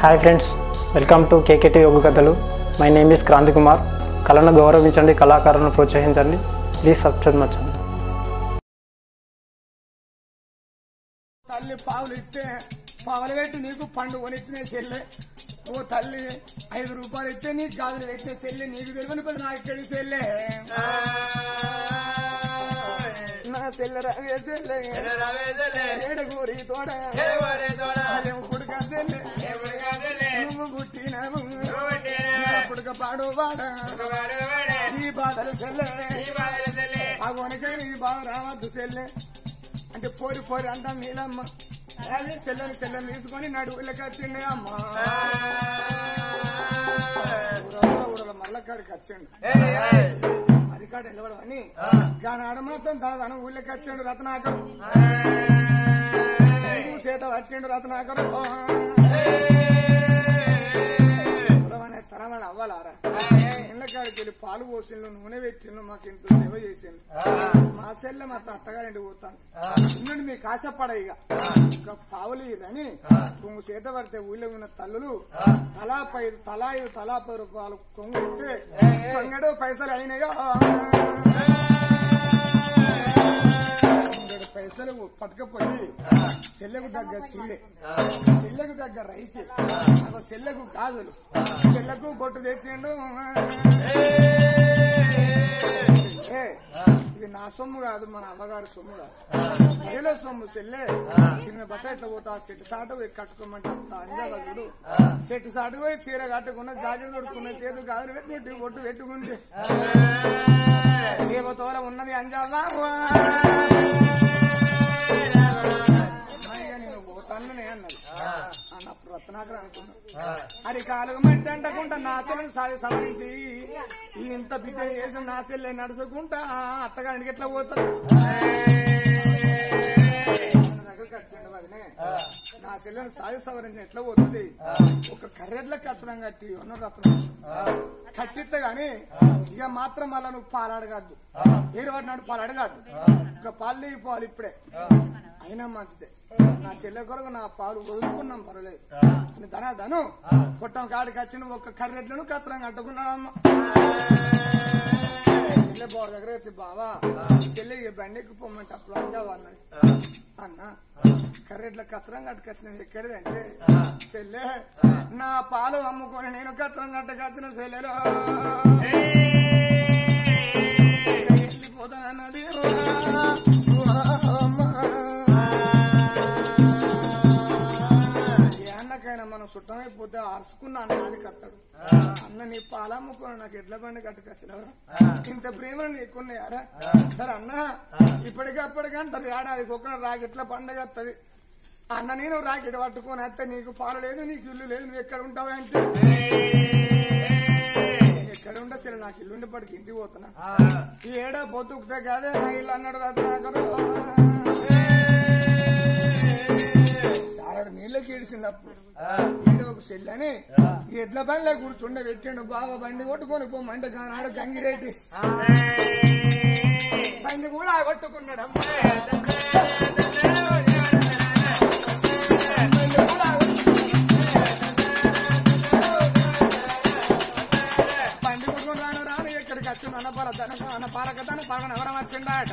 Hi friends welcome to KKT yoga కథలు my name is Kranthi Kumar కళను గౌరవించండి కళాకారులను ప్రోత్సహించండి ప్లీజ్ సబ్స్క్రైబ్ మచ్చండి తల్లి పావులు ఇస్తే పావులు పెట్టి నీకు పండు కొనిచ్చిన చెల్లె ఓ తల్లి ఐదు రూపాయలు ఇస్తే నీకు గాజులు పెట్టిన చెల్లె నీకు తెలియని పది నాకు ఇక్కడి చెల్లె నా చెల్లె రవే చెల్లె ఏడుగురి తోడ అదేం పుడక చెల్లె నువ్వు పుట్టినవు నా పుడక పాడు పాడ ఈ బాధలు చెల్లె ఆ కొనకే నీ బాధ రావద్దు చెల్లె అంటే పోరి పోరి అంతా నీలమ్మ అదే చెల్లని చెల్లని తీసుకొని నడువులకి వచ్చిండే అమ్మ ఊరల మల్లకాడికి వచ్చిండు అరికాడు నిలబడం అని గానాడు మాత్రం తన తన ఊళ్ళకి వచ్చిండు రత్నాకరు ఊరు చేత పట్టిండు రత్నాకరు ఉరవనే తరమణ అవ్వాలారా ఇళ్ళకాడికి వెళ్ళి పాలు పోసిండు నూనె పెట్టిండు మాకు ఇంత సేవ చేసిండు మా సెల్లె మా అత్తగారింటి పోతాను ఇన్నుండి మీకు ఆశపడ ఇక ఒక పావులు ఇదని కొంగు చేత పడితే ఊళ్ళో ఉన్న తల్లులు తలా పై తలా ఐదు తలా పది రూపాయలు కొంగు ఇస్తే కొంగడు పైసలు అయినాయో కొంగడు పైసలు పట్టుకపోయి చెల్లెకు దగ్గర సీలే చెల్లెకు దగ్గర రైతే నాకు చెల్లెకు గాజులు చెల్లెకు బొట్టు తెచ్చిండు ఏ, ఇది నా సొమ్ము కాదు మన అమ్మగారి సొమ్ము కాదు ఏలో సొమ్ము చెల్లె చిన్న బట్ట ఎట్లా పోతా సెట్ సాటు పోయి కట్టుకోమంటే అంత అంజాల చూడు సెట్ సాటు పోయి చీర కట్టుకున్న జాకెట్ కొడుకున్న చేతు గాజులు పెట్టి బొట్టు పెట్టుకుంటే దేవతోల ఉన్నది అంజాలా నేను పోతాను నేను అన్నది అన్నప్పుడు రత్నాకర్ అనుకున్నా అది కాలుగు మట్టి అంటకుండా నా సెల్లని సాగి సవరించి ఈ ఇంత పిచ్చ చేసి నా సెల్లె నడుచుకుంటా ఆ అత్తగారికి ఎట్లా పోతాను మన దగ్గరికి వచ్చిండు వదినే. నా సెల్లని సాగి సవరించి ఎట్లా పోతుంది ఒక కర్రెడ్ల కత్తనం కట్టి ఉన్న రత్నం కట్టిస్తే గాని ఇక మాత్రం మళ్ళా నువ్వు పాలు అడగద్దు ఏరు పడినాడు పాలు అడగద్దు ఇక పాలు దిగి పాలు ఇప్పుడే అయినా మంచిదే నా చెల్లె కొరకు నా పాలు వదులుకున్నాం పర్వాలేదు అని ధన ధను కొట్టం కాడికి వచ్చిన ఒక కర్రెట్లను కత్తరం కట్టుకున్నాడమ్మ చెల్లె బావ దగ్గర వచ్చి బావా చెల్లె ఈ బండి ఎక్కిపోమంటే అప్పుడు అంగా అన్నది అన్న కర్రెట్ల కత్తరం కట్టుకొచ్చిన ఎక్కడిదంటే చెల్లె నా పాలు అమ్ముకొని నేను కత్తరం కట్టుకొచ్చిన చెల్లెలో వెళ్ళిపోతానన్నది ఏ అన్నకైనా మనం సుట్టమైపోతే అరుచుకున్న అన్న అది కట్టాడు అన్న నీ పాలమ్ముకొని నాకు ఎడ్ల బండి కట్టుకొచ్చినవరా ఇంత ప్రేమ నీకున్నాయారా సరే అన్న ఇప్పటికప్పటికంటారు ఏడాదికి ఒక రాకెట్ల పండగ వస్తుంది అన్న నేను రాకెట్ పట్టుకొని వస్తే నీకు పాలు లేదు నీకు ఇల్లు లేదు నువ్వు ఎక్కడ ఉంటావు అంటే ఎక్కడ ఉంటే సరే నాకు ఇల్లు ఉండేప్పటికి ఇంటికి పోతున్నా ఈ ఏడా బతుకుతే కాదే నా ఇల్లు అన్నాడు రత్నాకరు సారడు నీళ్ళకి ఏడిసినప్పుడు ఈడ ఒక చెల్లని ఈ ఎడ్ల బండిలో కూర్చుండే పెట్టిండు బాగా బండి కొట్టుకొని పోమంటే కానాడు గంగిరెడ్డి బండి కూడా కొట్టుకున్నాడు బండి కొట్టుకుని రాను రాను ఇక్కడికి వచ్చిండు అన్నపాల తన అన్న పాలక తన పగన ఎవరం వచ్చిండాట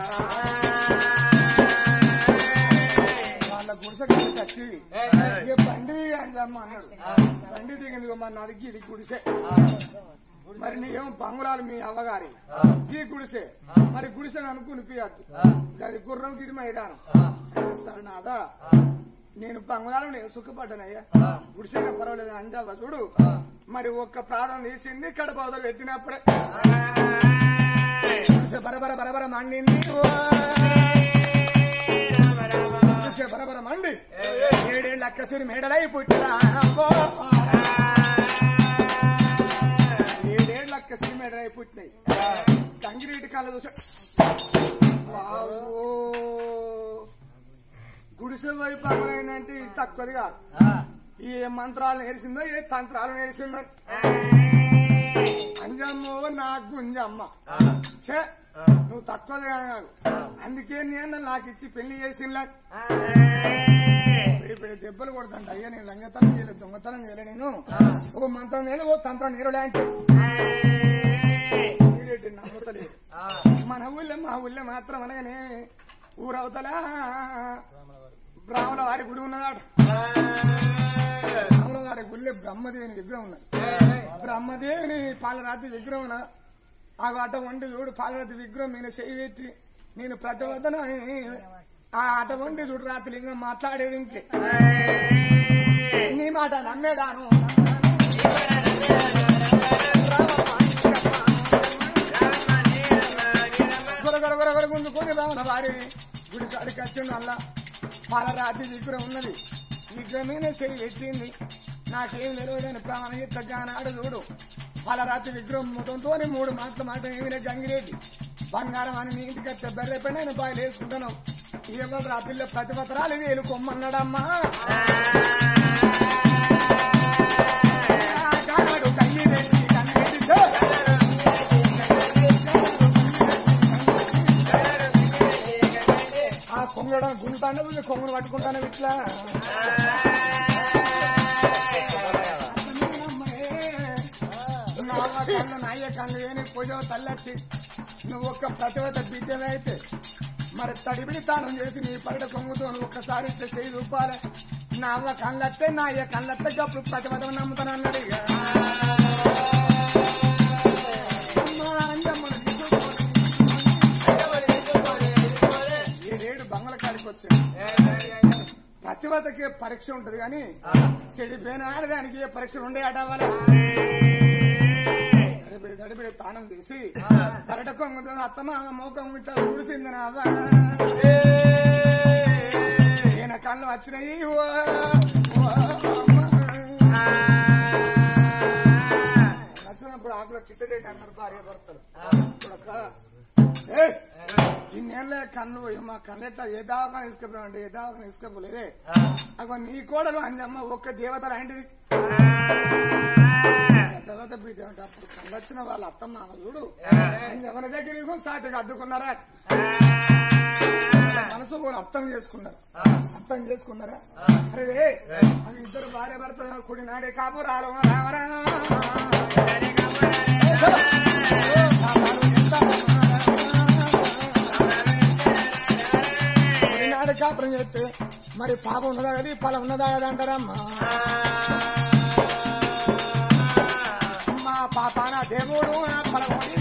వాళ్ళ గుడిసెకి వచ్చి ఇక బండి అంజమ్మ అన్నాడు బండి దిగింది ఇగో మరి నదికి ఇది గుడిసె మరి నీకేమో బంగుళాలు మీ అవ్వగారి ఈ గుడిసె మరి గుడిసె అనుకుని పియద్దు అది గుర్రం గిరి మైదానం సరే నాదా నేను బంగుళాలు నేను సుఖపడ్డానయ్యా గుడిసెన పర్వాలేదు అంజావ చూడు మరి ఒక్క ప్రాణం తీసింది కడప వదలు పెట్టినప్పుడే గుడిసె బరబర బరబర మండింది చూసే బరబర మండి ఏడేళ్ళు అక్కసిరి మేడలై పుట్టిరా అబ్బో. ఏడేళ్ళు అక్కసిరి మేడలై పుట్టినాయి కంగిరీటి కళ్ళ చూసా వావ్వో. గుడిసె వైపు అమలైనంటే ఇది తక్కువది కాదు ఏ మంత్రాలు నేర్చిందో ఏ తంత్రాలు నేర్చిందో అంజమ్మో నా గుంజమ్మ ఛే, నువ్వు తక్కువది కాదు అందుకే నేను నాకు ఇచ్చి పెళ్లి చేసిందా పెడి పెడి దెబ్బలు కొడతాంట అయ్యా నేను లంగతనం చేయలేదు దొంగతనం చేయలే నేను ఓ మంత్రం నేను ఓ తంత్రం నీరులే అంటే వీడేంటి నమ్మతలేదు మన ఊళ్ళో మా ఊళ్ళో మాత్రం అనగానే ఊరవతల బ్రాహ్మణ వారి గుడి ఉన్నదాట బ్రాహ్మణ వారి గుళ్ళో బ్రహ్మదేవుని విగ్రహం ఉన్నది బ్రహ్మదేవుని పాలరాతి విగ్రహం ఉన్న ఆ అట వండి చూడు పాలరాతి విగ్రహం మీద చేయి పెట్టి నేను ప్రతివదన ఆ అట వండి చూడు రాత్రి ఇంకా మాట్లాడేది ఇంకే నీ మాట నమ్మేదాను గొరగొర గొరగొర గుంజుకొని రావణ వారి గుడి కాడికి వచ్చిండు అల్లా పాలరాతి విగ్రహం ఉన్నది విగ్రహం మీద చేయి పెట్టింది నాకేం తెలియదని ప్రాణం ఎత్తగానాడు చూడు పాలరాతి విగ్రహం మొత్తంతో మూడు మాటలు మాట ఏమినే గంగిరెడ్డి బంగారం అని నీ ఇంటికి వస్తే బెర్రె పెట్టి నేను బాయిలు వేసుకుంటాను ఎవరు ఆ పిల్ల ప్రతిపత్రాలు వేలు కొమ్మన్నాడమ్మా కానాడు గంగిరెడ్డి గంగిరెడ్డి ఆ కొంగడం గుంటాను కొంగను పట్టుకుంటాను ఇట్లా నాన్న కళ్ళు నాయ్య కళ్ళు ఏని పూజ తల్లెత్తి నువ్వు ఒక్క ప్రతివత బిడ్డమే అయితే మరి తడిపిడి తానం చేసి నీ పైట కొంగుతో నువ్వు ఒక్కసారి ఇట్లా చేయి చూపాలి నా అవ్వ కళ్ళెత్తే నా అయ్య కళ్ళెత్తే అప్పుడు ప్రతివత నమ్ముతాను అన్నాడు ఇక అమ్మా, అంజమ్మను ఏడేడు బంగ్ల కాడికి వచ్చాడు ప్రతివతకి పరీక్ష ఉంటది కానీ చెడిపోయిన ఆడదానికి ఏ పరీక్షలు ఉండే ఆడవాలి దడిబిడి దడిబిడి తానం తీసి కరట కొంగుతో అత్తమ మోకం ఇట్లా ఊడిసింది నా అవ్వ. ఈయన కళ్ళు వచ్చినాయి ఓ, ఓ అమ్మ. నచ్చినప్పుడు ఆకుల కిట్టడేటి అన్నారు భార్య భర్తలు ఇప్పుడు ఒక, ఏయ్, ఇన్నేళ్ళే కన్ను మా కన్నెట్ట ఏ దావకాన్ని తీసుకుపోయామంటే ఏ దావకాన్ని తీసుకుపోలేదే అగో నీ కోడలు అంజమ్మ ఒక్క దేవత లాంటిది దేవత బిడ్డ అంటే అప్పుడు కళ్ళొచ్చిన వాళ్ళ అత్తమ్మ ఆమె చూడు అంజమ్మని దగ్గర సాతిగా అద్దుకున్నారా మనసు కూడా అర్థం చేసుకున్నారు అర్థం చేసుకున్నారా అరే అవి ఇద్దరు భార్య భర్త కుడి నాడే కాపు రాలు రావరా ఈనాడు కాపురం చేస్తే మరి పాపం ఉన్నదా కదా పొలం ఉన్నదా కదా అంటారమ్మా అమ్మా పాపాన దేవుడు నా పొలమోడి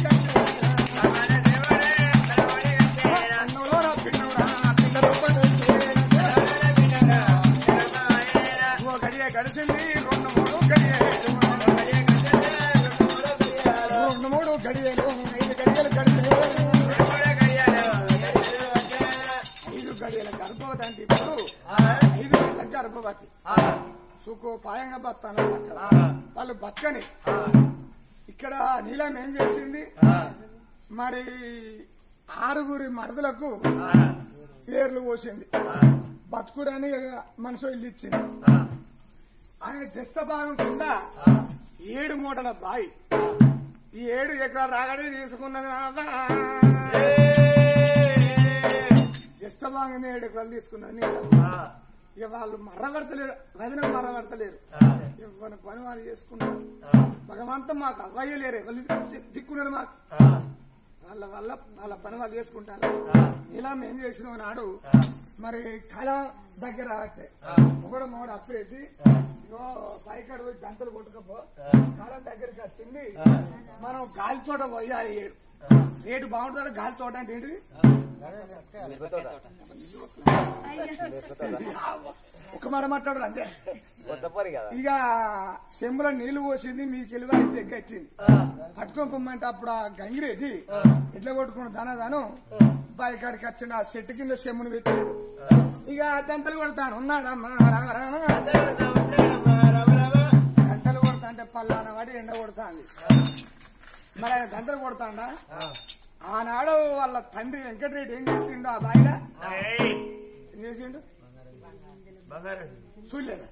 అన్నులో నా పిన్నుడా, పిల్ల రూపంలో చేరేనా. ఓ గడియ గడిచింది రెండు మూడు గడియలు రెండు మూడు గడియలు ఐదు గడియలు గడిచే ఐదు గడియల గర్భవతి అంటే ఇప్పుడు ఐదు గంటల గర్భవతి సుఖోపాయంగా బతాను అక్కడ వాళ్ళు బతకని ఇక్కడ నీలం ఏం చేసింది మరి ఆరుగురి మరదలకు పేర్లు పోసింది బతుకురని మనసు ఇల్లు ఇచ్చింది ఆయన జస్త భాగం కింద ఏడు మూటల బాయి ఈ ఏడు ఎకరాల రాగడి తీసుకున్నది నాన్న. జస్త భాగం ఏడు ఎకరాలు తీసుకున్నది నీళ్ళ ఇక వాళ్ళు మర్రబడతలేరు వదిన మర్రబడతలేరు ఇవ్వని పని వాళ్ళు చేసుకుంటారు భగవంతం మాకు అవ్వయ్యలేరు ఎవరు దిక్కున్నారు మాకు వాళ్ళ వల్ల వాళ్ళ పని వాళ్ళు చేసుకుంటారు ఇలా మేం చేసిన నాడు మరి కళ దగ్గర రావట్లే మొగడు మొగడు అప్పుడేసి ఇగో పైకాడు పోయి గంటలు కొట్టుకపో కళ దగ్గరికి వచ్చింది మనం గాలి తోట పోయాలి ఏడు రేటు బాగుంటుందా గాలి తోట అంటే ఏంటిది ఒక మాట మాట్లాడు అంతే ఇక చెంబులో నీళ్లు పోసింది మీకు వెళ్ళి అయితే గట్టింది పట్టుకొని పొమ్మంటే అప్పుడు ఆ గంగిరెడ్డి ఎట్లా కొట్టుకున్న దానదాను బాయికాడికి వచ్చిండు ఆ చెట్టు కింద చెమ్మును పెట్టాడు ఇక దంతలు కొడతాను ఉన్నాడమ్మా రామ రామ గంటలు కొడతా అంటే పల్లాన వాడి ఎండ కొడతాంది మరి ఆయన గంటలు కొడతాండా ఆనాడు వాళ్ళ తండ్రి వెంకటరెడ్డి ఏం చేసిండు ఆ బాయిలా ఏం చేసిండు చూడలేదా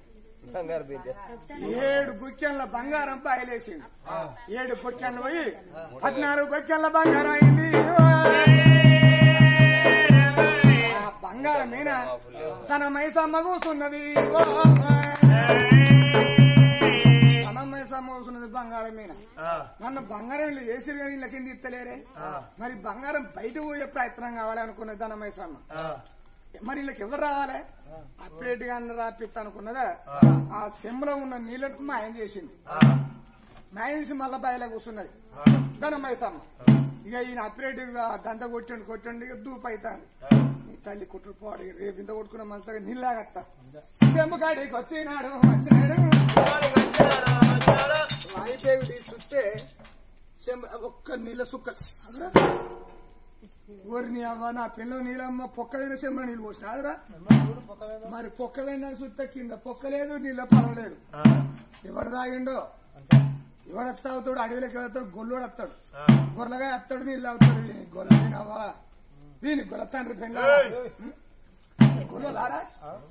ఏడు బుక్కెన్ల బంగారం బయలేసిండు ఏడు బుక్కెన్లు పోయి పద్నాలుగు బుక్కెన్ల బంగారం అయింది ఆ బంగారం మీన తన మైసమ్మ కూసున్నది ఓ. తన మైసమ్మ కూసున్నది బంగారం మీన నన్ను బంగారం వీళ్ళు చేసిరు కానీ వీళ్ళ కింద ఇస్తలేరే మరి బంగారం బయట పోయే ప్రయత్నం కావాలి అనుకున్నది తన మైసమ్మ మరి వీళ్ళకి ఎవరు రావాలి అప్డేట్ గా అందరూ రాపిస్తా అనుకున్నదా ఆ సెమ్లో ఉన్న నీళ్ళకు మాయం చేసింది మాయం చేసి మళ్ళా బయట కూర్చున్నది దాని మైసమ్మ ఇక ఈయన అప్డేట్ దంత కొట్టండి కొట్టండి ఇక దూపు అవుతాను నీ తల్లి కుట్రు పోడు ఇక రేపు ఇంత కొట్టుకున్న మనసుగా నీళ్ళాగత్తా సెమ్ము కాడికి వచ్చినాడు వచ్చినాడు వాయిపేగు తీసి చూస్తే చెంబ ఒక్క నీళ్ళ సుక్క ఊరిని అవ్వ నా పిల్లలు నీళ్ళమ్మ పొక్కదైన చెంబ నీళ్ళు పోసినాదురా మరి పొక్కదైన చూస్తే కింద పొక్కలేదు నీళ్ళ పడలేదు ఎవడు తాగిండో ఎవడు వస్తా అవుతాడు అడవిలోకి వెళ్తాడు గొల్లోడు వస్తాడు గొర్రెగా వస్తాడు నీళ్ళు అవుతాడు వీని గొర్రె తినవ్వా వీని గొర్రె తండ్రి పెళ్ళ గొర్రెలారా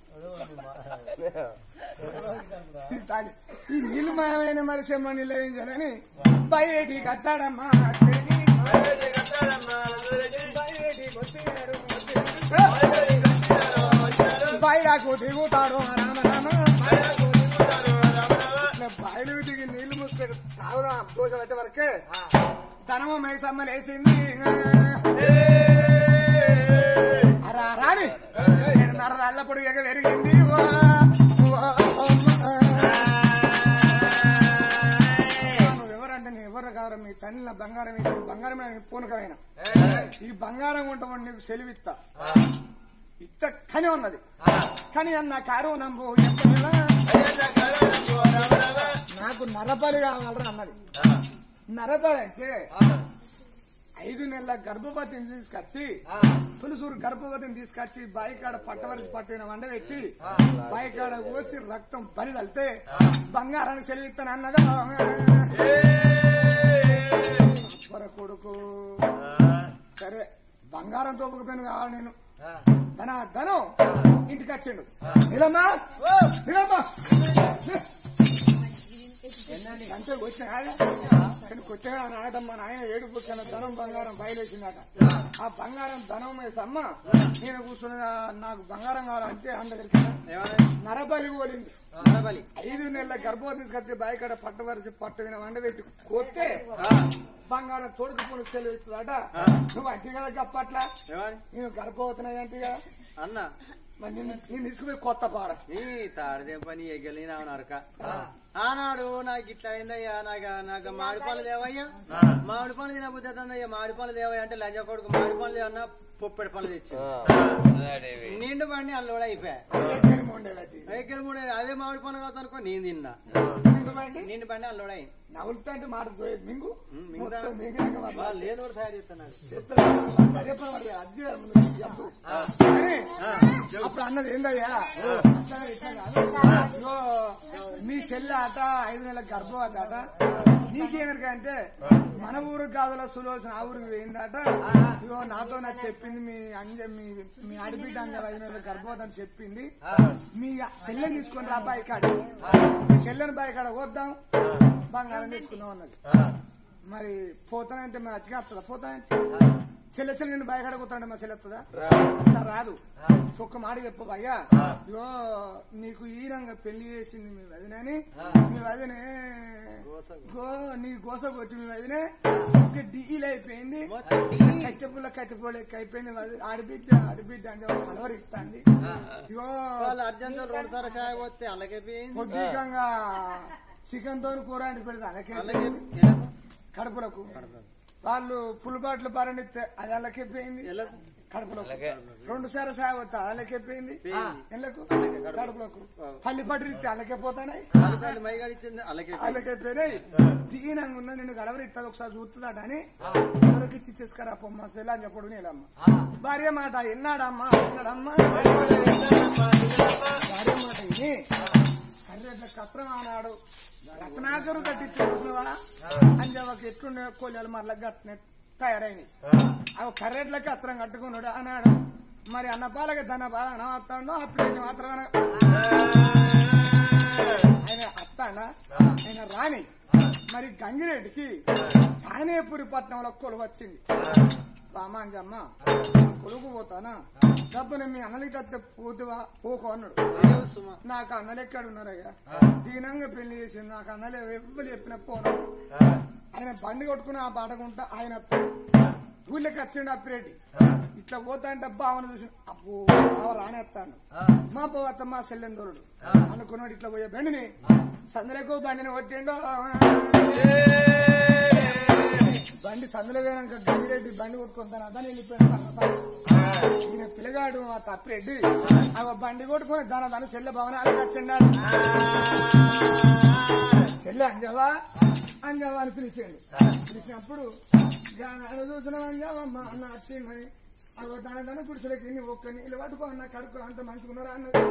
ఈ తాగి- ఈ నీళ్లు మాయమైన మరి చెమ్మ నీళ్ళు ఏం చేయాలని బయటికి కట్టాడమ్మా బయటికి వచ్చినాడు, వచ్చినాడు. బయటకు దిగుతాడు రామ రామ ఇట్లా బయలు దిగి నీళ్లు మూసుకొని తాగుదా దోశ పెట్టే వరకే ధనము మైసమ్మ లేచింది అరా రాని ఏడున్నర రాళ్ళప్పుడు ఎగ పెరిగింది ఓ, ఓ, నువ్వు ఎవరంటే నీ ఎవరు కాదు మీ తల్లిన బంగారం ఇచ్చి బంగారం పూనకమైన ఈ బంగారం ఉంటామని నీకు సెలివిత్తా ఇత్త కని ఉన్నది కానీ అన్న కారు నంబు ఎప్పటిలా నాకు నరబలి కావాలరా అన్నది నరబలి అంటే ఐదు నెలల గర్భవతిని తీసుకొచ్చి తులసూరు గర్భవతిని తీసుకొచ్చి బాయికాడ పట్టవలసి పట్టిన వండ పెట్టి బాయికాడ కోసి రక్తం బలి తలితే బంగారాన్ని సెలవిస్తాను అన్నదా అప్పర కొడుకు సరే బంగారం తోపుకుపోయిన కావాలి నేను ధన ధనం ఇంటికి వచ్చిండు నిలమ్మా నిలమ్మా అంతే వచ్చిన కానీ కొత్తగా నాయటమ్మ నాయన ఏడు పుట్టిన ధనం బంగారం బయలుదేసిందట ఆ బంగారం ధనం మీద అమ్మ నేను కూర్చున్న నాకు బంగారం కావాలంటే అందరికి నరబలి కోలింది ఐదు నెలల గర్భవతి తీసుకొచ్చి బాయికాడ పట్టవరిసి పట్టు విన వండ పెట్టి కొత్తే బంగారం తోడుకుని సెలవు ఇస్తుందట నువ్వు అంటే కదా గప్పట్లా నేను గర్భవతున్నాయి అంటే కదా అన్న మరి నిన్ను నేను తీసుకుపోయి కొత్త పాడ నీ తాడదేం పని ఎగ్గలి నా నరక ఆనాడు నాకు ఇట్లా అయిందయ్యా నాకు నాకు మామిడి పళ్ళు దేవయ్యా మామిడి పళ్ళు తినబుద్ధి అవుతుందయ్యా మామిడి పళ్ళు దేవయ్య అంటే లంజ కొడుకు మామిడి పళ్ళు దేవన్నా పొప్పెడి పళ్ళు తెచ్చి నిండు బండి అల్లుడు అయిపోయా ఉండేది ఎగ్గలి మూడు అవే మామిడి పళ్ళు కావచ్చు అనుకో నేను తిన్నా నిండు బండి అల్లుడు అయింది నవ్వులుతా అంటే మాట పోయేది మింగు మింగుదా? మొత్తం మింగినాక మరి వాళ్ళు లేదు కూడా తయారు చేస్తున్నారు అదే పని మరి అది ముందు చెప్పు. కానీ అప్పుడు అన్నది ఏందయ్యా అట్లా ఇట్లా కాదు. ఇగో, మీ చెల్లి ఆట ఐదు నెలల గర్భవతి ఆట నీకేమిరిక అంటే మన ఊరు కాదుల సులోచన ఆ ఊరికి పోయిందట ఇగో నాతో నాకు చెప్పింది మీ అంజ మీ మీ ఆడిబిడ్డ అంజ ఐదు నెలల గర్భవతి అని చెప్పింది మీ చెల్లెని తీసుకొని రా బాయి కాడ మీ చెల్లెని బాయి కాడ వద్దాం బంగారం తెచ్చుకుందాం అన్నది మరి పోతానంటే మరి అచ్చిగా వస్తుందా పోతానంటే చెల్లె చెల్లె నేను బయకాడ కూతాంటే మా చెల్లె వస్తుందా అట్లా రాదు ఒక్క మాట చెప్పు అయ్యా ఇగో నీకు ఈ రంగ పెళ్లి చేసింది మీ వదినని మీ వదినే గో నీ గోస కొట్టి మీ వదినే ఒక డీల్ అయిపోయింది కట్టెపుల్ల కట్టెపోలు ఎక్క అయిపోయింది వది- ఆడిబిడ్డ ఆడిబిడ్డ అంటే కలవరిస్తాంది ఇగో వాళ్ళు అర్జెంట్ రెండు సార్లు చాయ్ పోతే అలాగే పోయింది కొద్దిగా చికెన్ తో కూర అంటి పెడితే అలాగే అలాగే కడుపులకు వాళ్ళు పులిబాట్లు పరణిస్తే అది అల్లకెప్పింది కడుపులకు రెండు సార్లు సాగొత్తా అల్లకెప్పింది ఎళ్ళకు కడుపులకు పల్లి పట్టిస్తే అల్లకెపోతానాయి వాళ్ళు మైగాడిచ్చింది అలాగే అల్లకెప్పినాయి దీనంగా ఉన్న నిన్ను గడవరిస్తుంది ఒకసారి చూస్తుందట అని ఎవరికి ఇచ్చి తీసుకురా పొమ్మ సెల్ అని చెప్పడు నీలమ్మ భార్య మాట ఎన్నాడమ్మా ఎన్నాడమ్మా భార్య మాట విని కర్రెట్ల కత్రం అన్నాడు రత్నాకరు కట్టించుకుంటున్నావా అని చెప్పక ఎట్లుండే కోళ్ళు మరల గట్టిన తయారైనవి అవి కర్రెట్ల కత్రం కట్టుకున్నాడు అన్నాడు మరి అన్న పాలకి దన్న బాల వస్తాడో అప్పుడు మాత్రం ఆయన వస్తాడా ఆయన రాని మరి గంగిరెడ్డికి కానేపురి పట్నంలో కొలువు వచ్చింది రామాంజమ్మ కొడుకు పోతానా డబ్బుని మీ అన్నలకి అత్తే పోతువా పోకు అన్నాడు లేవు సుమ నాకు అన్నలు ఎక్కడ ఉన్నారయ్యా దీనంగా పెళ్లి చేసి నాకు అన్నలు ఎవ్వరు చెప్పిన పోను ఆయన బండి కొట్టుకుని ఆ పాటకుంటా ఆయన అత్తాడు. ఊళ్ళకి వచ్చిండు అప్పిరెడ్డి ఇట్లా పోతా అంటే బావన చూసి అప్పు బావ రానేస్తాడు మా పోవత్త మా సెల్లెందరుడు అనుకున్నాడు ఇట్లా పోయే బండిని సందులకు బండిని కొట్టిండు బండి సందులో పోయినాక గంగిరెడ్డి బండి కొట్టుకుంటాను అదని వెళ్ళిపోయాడు ఈయన పిల్లగాడు ఆ తప్పిరెడ్డి ఆ బండి కొట్టుకొని దాని దాని చెల్లె భవనాలు వచ్చిండాడు చెల్లె అంజవా అంజవా అని పిలిచాడు పిలిచినప్పుడు "జానాడు చూసిన అంజవా మా అన్న వచ్చిందని అగో దాని దాని పురుషులకి ఇన్ని ఒక్క నీళ్ళు పట్టుకో అన్న కడుక్కో అంత మంచుకున్నారా అన్నది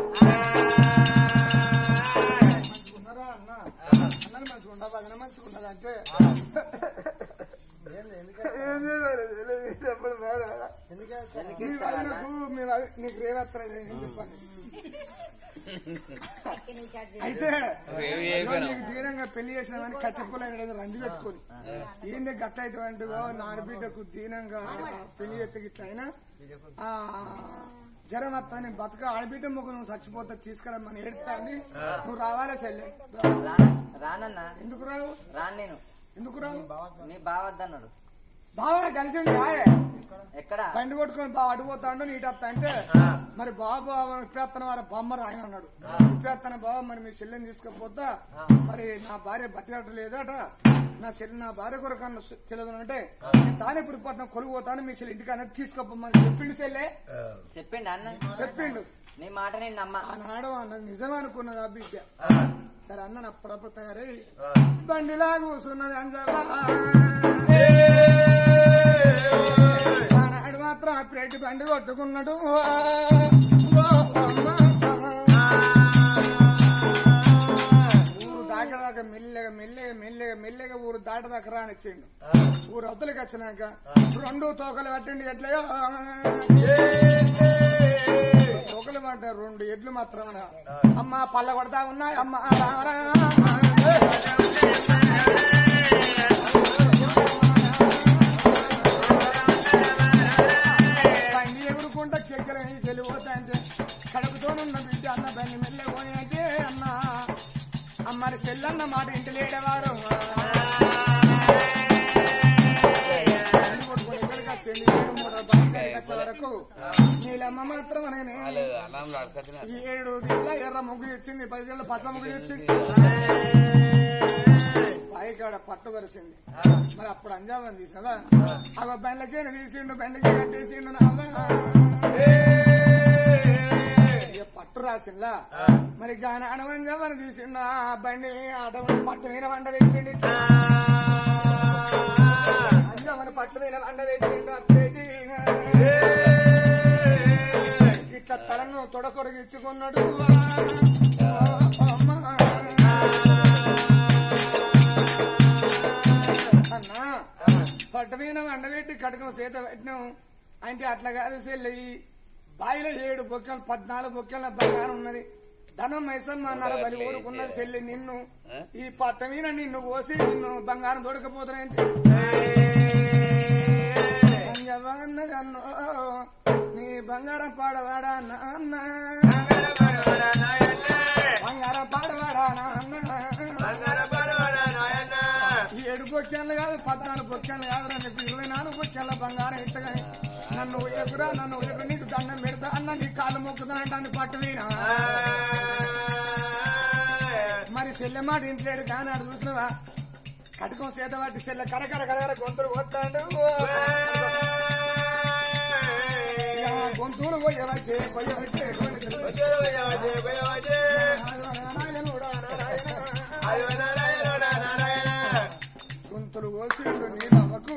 మంచుకున్నారా అన్న అన్నది మంచుకుంటా వదిన మంచుకున్నది అంటే ఏంది ఎందుకంటే ఏం చేయాలి? చెప్పండి మేడం. ఎందుకంటే మీ వదినకు మీ వది- నీకు రేవత్తలేదు ఏం చెప్పండి అయితే ఇదిగో నీకు దీనంగా పెళ్లి చేసినామని కట్టెప్పులైన రంది పెట్టుకొని ఏంది గట్ట అయితే నాన్నబిడ్డకు దీనంగా పెళ్లి చేస్తే గిట్ల అయినా ఆ జ్వరం వస్తాను బతక ఆడబిడ్డ ముగ్గు నువ్వు చచ్చిపోతా తీసుకురమ్మని ఏడుతా అని నువ్వు రావాలా చెల్లె రానన్నా ఎందుకు రావు రాను నేను ఎందుకు రావు మీ బావద్దన్నాడు బాగా కలిసి రాయే ఎక్కడ బండి కొట్టుకొని బాగా అడిగిపోతాడు నీటత్తా అంటే మరి బాబు ఇప్పేత్తన వారి బొమ్మరు ఆయన అన్నాడు ఇప్పేత్తన బాబు మరి మీ చెల్లెని తీసుకపోతా మరి నా భార్య బతికట్టు లేదట నా చెల్లి నా భార్య కొరకు అన్న తెలియదు అంటే నేను తానే ఇప్పుడు పట్నం కొలుగు పోతాను మీ చెల్లి ఇంటికి అనేది తీసుకపోమని చెప్పిండు చెల్లె చెప్పిండు అన్న చెప్పిండు నీ మాట నేను నమ్మ ఆనాడు అన్నది నిజమే అనుకున్నది ఆ బిడ్డ సరే అన్న అప్పుడప్పుడు తయారై బండిలా కూర్చున్నది అంజలా ఆనాడు మాత్రం ఆ ప్లేట్ బండి కొట్టుకున్నాడు ఊరు దాటదాకా మెల్లగా మెల్లగా మెల్లగా మెల్లగా ఊరు దాటదాకా రానిచ్చిండు ఊరు అవతలకి వచ్చినాక రెండు తోకలు పట్టండి ఎట్లయో తోకలు పడ్డ రెండు ఎడ్లు మాత్రం అమ్మ పళ్ళ కొడతా ఉన్నాయి అమ్మ రామరా. బండి ఎగురుకుంటా చెక్కలు వెళ్ళిపోతా అంటే కడుపుతోనున్న బిడ్డ అన్న బండి మెల్ల పోయినట్టే అన్న అమ్మని చెల్లన్న మాట ఇంటి లేడవాడు బండి కొట్టుకొని ఎక్కడికి వచ్చింది ఏడు మూడు బండి వచ్చే వరకు నీలమ్మ మాత్రం అనగానే ఈ ఏడు దిల్ల ఎర్ర ముగ్గు ఇచ్చింది పది దిల్ల పచ్చ ముగ్గు ఇచ్చింది పైకాడ పట్టు కలిసింది మరి అప్పుడు అంజామని తీసావా అవ బండ్లకే తీసిండు బండికి కట్టేసిండు నా అవ్వ. ఇక పట్టు రాసిందా మరి గాని అడవంజామని తీసిండు ఆ బండి అడవని పట్టు మీద వండ వేసిండు అంజామని పట్టు మీద వండ వేసిండు అత్తేటి. ఇట్లా తలను తొడకొరగి ఇచ్చుకున్నాడు అమ్మా అన్నా పట్టమీన వండబెట్టి కడకం చేత పెట్టినాం అంటే అట్లా కాదు సెల్లి బాయిలో ఏడు బొక్కలు పద్నాలుగు బొక్కల బంగారం ఉన్నది ధనం మైసమ్మ అన్నారు బలి ఊరుకున్నది చెల్లి నిన్ను ఈ పట్ట మీద నిన్ను పోసి నిన్ను బంగారం దొరకపోతున్నాయంటే అన్నది అన్నో నీ బంగారం పాడవాడా నాన్న బంగారం పాడవాడా నాన్న ఈ ఏడు బొక్కెళ్ళు కాదు పద్నాలుగు బొక్కెళ్ళు కాదు రెండు ఇరవై నాలుగు బొక్కెళ్ళ బంగారం ఇట్టగా నన్ను ఉయ్యకురా నన్ను ఉయ్యకు నీకు దండం పెడతా అన్న నీ కాళ్ళు మొక్కుతానంటే అని పట్టు వీనా మరి చెల్లె మాట ఇంట్లేడు కానీ ఆడు చూసినవా కటకం చేత పట్టి చెల్లె కరకర కరకర గొంతులు కొత్తాడు గొంతులు పోయవచ్చే పోయవచ్చే గొంతులు కోసిండు నీ బాబకు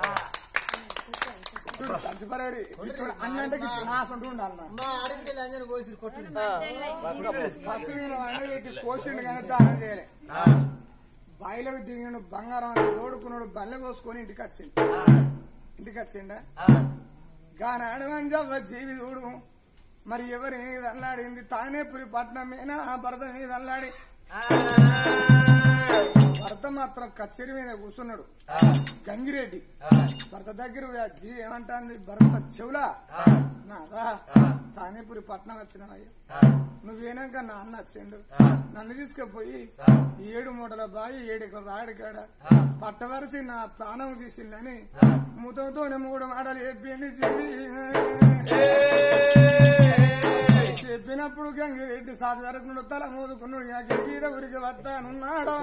తంచిపరాడి ఇప్పుడు అన్నంటకి నాసంటూ ఉండాలన్న మా ఆడబిడ్డలు అందరూ కోసి కొట్టింది ఫస్ట్ నేను వండబెట్టి కోసిండు కానీ దానం చేయలే బాయిలోకి దిగిన బంగారం అంతా తోడుకున్నాడు బల్లె కోసుకొని ఇంటికి వచ్చిండు ఇంటికి వచ్చిండా గానాడు అంజవ్వ జీవి చూడు మరి ఎవరి మీద అల్లాడింది తానే పురి పట్నం మీద భర్త మీద అల్లాడి భర్త మా మాత్రం కచేరి మీద కూర్చున్నాడు గంగిరెడ్డి భర్త దగ్గర పోయి ఆ జీ ఏమంటాంది భర్త చెవులా నాదా తానేపురి పట్నం వచ్చినవయ్యా నువ్వేనాక నా అన్న వచ్చిండు నన్ను తీసుకుపోయి ఈ ఏడు మూటల బాయి ఏడు రాడి కాడ పట్టవరసి నా ప్రాణం తీసిందని ముతంతోనే మూడు మాటలు చెప్పింది చెల్లి చెప్పినప్పుడు గంగిరెడ్డి సాధి జరగకుండా తల మోదుకున్నాడు గీత ఊరికి వస్తానున్నాడు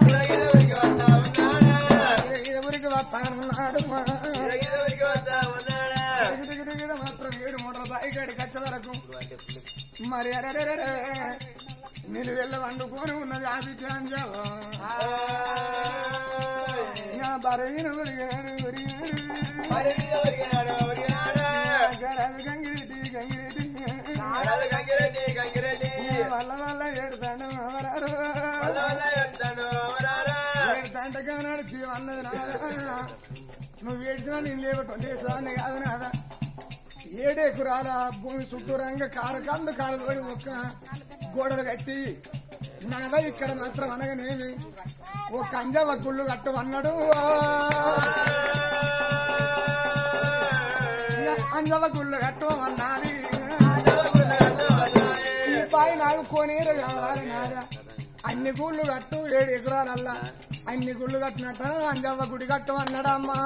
గీత ఊరికి వస్తానున్నాడు దిగదిగదిగద మాత్రం ఏడు మూటల బాయి కాడికి వచ్చే వరకు మరి అరెరెరెరె, నిలువెల్ల వండుకొని ఉన్నది ఆ బిడ్డాంజావా నా బరగిన ఒరిగాడు ఒరిగాడు గరాలు గంగిరెడ్డి గంగిరెడ్డి వల్ల వల్ల ఏడుతాడు అవరారు ఏడుతాంట నడిచి అన్నది నాదా నువ్వు ఏడ్చినా నేను లేవటండి సాన్ని కాదు నాదా ఏడేకురాల భూమి చుట్టూరంగా కారు కందు కారు తోడి ఒక్క గోడలు కట్టి నాదా ఇక్కడ మాత్రం అనగానేమి ఓ కంజవ గుళ్ళు కట్టమన్నాడు అంజవ గుళ్ళు కట్టమన్నది ఈ బాయి నాకు కోనేరు కావాలి నాదా అన్ని గుళ్ళు కట్టు ఏడు ఎకరాలల్లా అన్ని గుళ్ళు కట్టినట్ట అంజవ్వ గుడి కట్టు అన్నాడమ్మా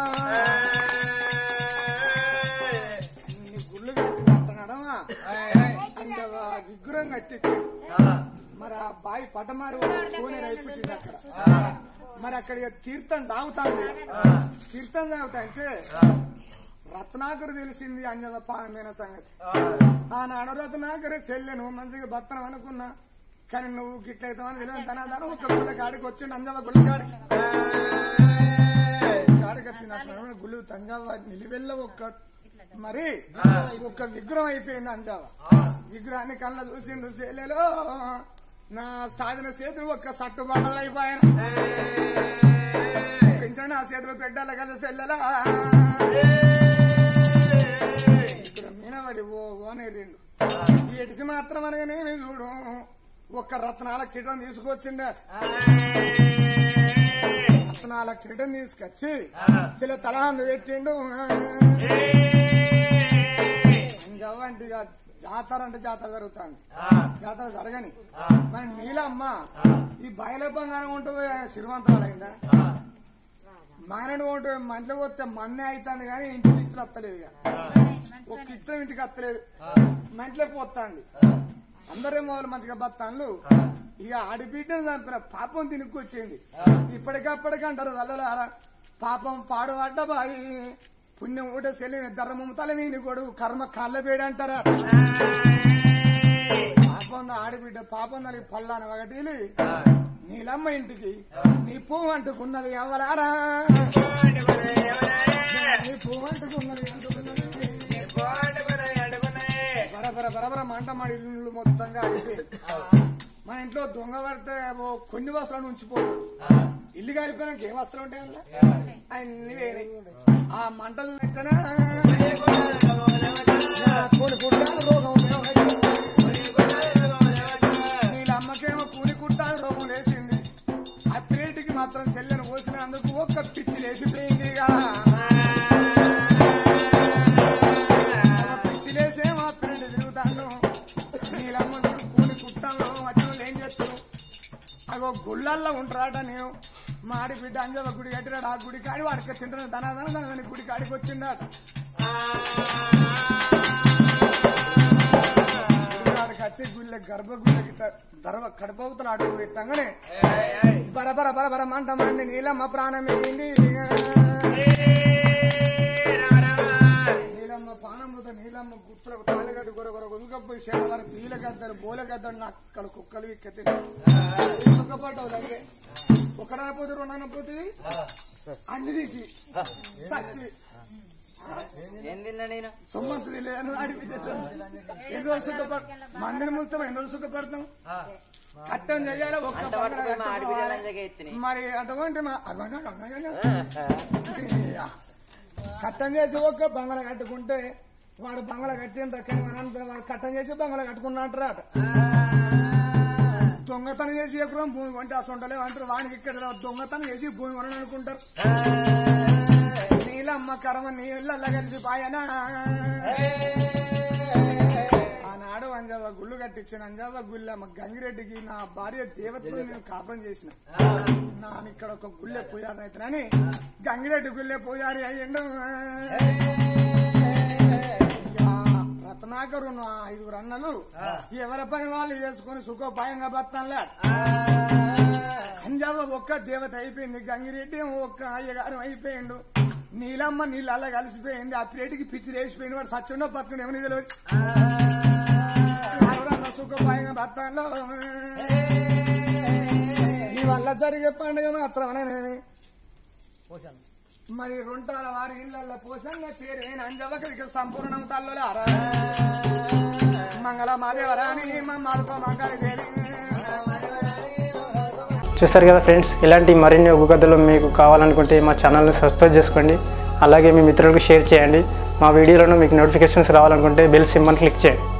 అన్ని గుళ్ళు కట్టినట్టనడమా అంజవ్వ విగ్రహం కట్టించి మరి ఆ బాయి పటమారు కోనేరు అయిపోయింది అక్కడ మరి అక్కడ ఇక తీర్థం తాగుతాంది తీర్థం తాగుతా అంటే రత్నాకరు తెలిసింది అంజవ పానమైన సంగతి ఆనాడు రత్నాకరి చెల్లెను మంచిగా బత్తనం అనుకున్నా కానీ నువ్వు గిట్లయితావని తెలియదు తన తన ఒక గుళ్ళ కాడికి వచ్చిండు అంజవ గుళ్ళ కాడికి కాడికి వచ్చినట్లు గుళ్ళు తంజావ నిలివెల్ల ఒక్క మరి ఒక్క విగ్రహం అయిపోయింది అంజావ విగ్రహాన్ని కళ్ళ చూసిండు చెల్లెలో నా సాధన చేతులు ఒక్క సట్టు బండలు అయిపోయాను పెంచండి ఆ చేతులు పెట్టాలి కదా చెల్లెలా ఇక్కడ మీనవాడి ఓ ఓనే రెండు ఈ ఎడిసి మాత్రం అనగానే నేను చూడు ఒక్క రత్నాల కిటం తీసుకొచ్చిండ రత్నాల కిటం తీసుకొచ్చి చిల తలహందు పెట్టిండు అంజవ్వంటి ఇక జాతర అంటే జాతర జరుగుతుంది జాతర జరగని మరి నీలమ్మ ఈ బయల బంగారం ఉంటూ సిరివంతరాలైందా మానడు ఉంటే మంటలు పోతే మన్నే అవుతుంది కానీ ఇంటికి ఇత్తలు వస్తలేదు ఇక ఒక ఇత్తనం ఇంటికి వస్తలేదు మంటలే పోతాంది అందరేమో వాళ్ళు మంచిగా బతాన్లు ఇక ఆడిబిడ్డను చంపిన పాపం తినుకొచ్చింది ఇప్పటికప్పటికి అంటారు తల్లలారా పాపం పాడు అడ్డ బాయి పుణ్యం ఊట సెల్లిన ధర్మం తల మీని కొడు కర్మ కాళ్ళ పేడు అంటారా పాపం ఆడిబిడ్డ పాపం దానికి పల్లాన ఒకటి నీలమ్మ ఇంటికి నీ పువ్వు అంటుకున్నది ఎవరారా నీ పువ్వు అంటుకున్నది అంటుకున్నది బరబర బరబర మంట మాడి ఇల్లు మొత్తంగా అయిపోయింది మన ఇంట్లో దొంగ పడితే ఓ కొన్ని వస్త్రాలు ఉంచిపోదు ఇల్లు కాలిపోయినాక ఏం వస్త్రం ఉంటాయి అందులో? అన్ని వేరే ఆ మంటలు పెట్టనా కోడి కుట్టాలు రోగం వీళ్ళ అమ్మకేమో కూలి కుట్టాలు రోగం లేచింది ఆ ప్లేటికి మాత్రం చెల్లెను పోసినందుకు ఒక్క పిచ్చి లేచిపోయింది ఇక. ఒక పిచ్చి లేసేమో ఆ ప్లేట్ తిరుగుతాను నీళ్ళమ్మ చూడు కూలి కుట్టాలు వచ్చిన ఏం చేస్తాను అగో గుళ్ళల్లో ఉంటారాట నేను మాడి బిడ్డ అంజవ గుడి కట్టినాడు ఆ గుడి కాడి వాడికి తింటాను తన తన తన గుడి కాడికి వచ్చిందాట గుడికాడికి వచ్చి గుళ్ళ గర్భగుళ్ళ గిట్ట దర్వ కడపవుతలు అడుగు పెట్టంగానే బరబర బరబర మంట మండి నీలమ్మ ప్రాణం వేయింది నీలమ్మ పానముత నీలమ్మ గుట్టలకు తాలిగడ్డు గొర గొర గొంగపోయి చేయాలి నీల గద్దరు బోల గద్దరు నక్కలు కుక్కలు ఇక్కతి ఒక్క పడ్డావు దగ్గర ఒకడనపోతే రెండనపోతే అన్నిటికి సచ్చి ఏం తిన్నా నేను సొమ్మతులు లేదని అడిపించేసాను ఎన్ని రోజులు సుఖపడ మందిని ముస్తాం ఎన్ని రోజులు సుఖపడతాం కట్టం చేయాలి ఒక్క అంత పండుగ పట్టుకుపోయి మా ఆడబిడ్డల కట్టుకోవాలి. దగ్గర ఎత్తిని మరి అటువంటి మా అవ్వగా అవ్వగా కట్టం చేసి ఒక్క బంగళ కట్టుకుంటే వాడు బంగళ కట్టిన రకం వాడు కట్టం చేసి బంగళ కట్టుకున్నట్టు రాట దొంగతనం చేసి ఎకరం భూమి కొంటే అసొంటలే అంటారు వానికి ఇక్కడ దొంగతనం చేసి భూమి కొనని అనుకుంటారు నీలమ్మ కర్మ నీళ్ళ కలిసి పాయనా ఆనాడు అంజావ గుళ్ళు కట్టించిన అంజావ గుళ్ళమ్మ గంగిరెడ్డికి నా భార్య దేవతతో నేను కాపురం చేసిన నా ఇక్కడ ఒక గుళ్ళె పూజారి అవుతానని గంగిరెడ్డి గుళ్ళె పూజారి అయ్యిండు ఇక రత్నాకరు నా ఐదుగురు అన్నలు ఎవరి పని వాళ్ళు చేసుకుని సుఖోపాయంగా బతాన్లే అంజావ ఒక్క దేవత అయిపోయింది గంగిరెడ్డి ఏమో ఒక్క అయ్యగారు అయిపోయిండు నీలమ్మ నీళ్ళు అలా కలిసిపోయింది ఆ ప్లేట్కి పిచ్చి వేసిపోయింది వాడు సచ్చుండో బతుకుని ఏమని తెలియదు అన్న సుఖోపాయంగా బతాన్లో నీ వల్ల జరిగే పండుగ మాత్రమేనేమి మరి రొంటాల వారి ఇళ్ళల్లో పోసంగా పేరేన అంజవకరికి సంపూర్ణం తల్లుల మంగళ మాదేవరాని మమ్మల్కో మంగళ దేవి చూసారు కదా ఫ్రెండ్స్ ఇలాంటి మరిన్ని ఒగ్గు కథలు మీకు కావాలనుకుంటే మా ఛానల్ని సబ్స్క్రైబ్ చేసుకోండి అలాగే మీ మిత్రులకు షేర్ చేయండి మా వీడియోలను మీకు నోటిఫికేషన్స్ రావాలనుకుంటే బెల్ సింబల్ క్లిక్ చేయండి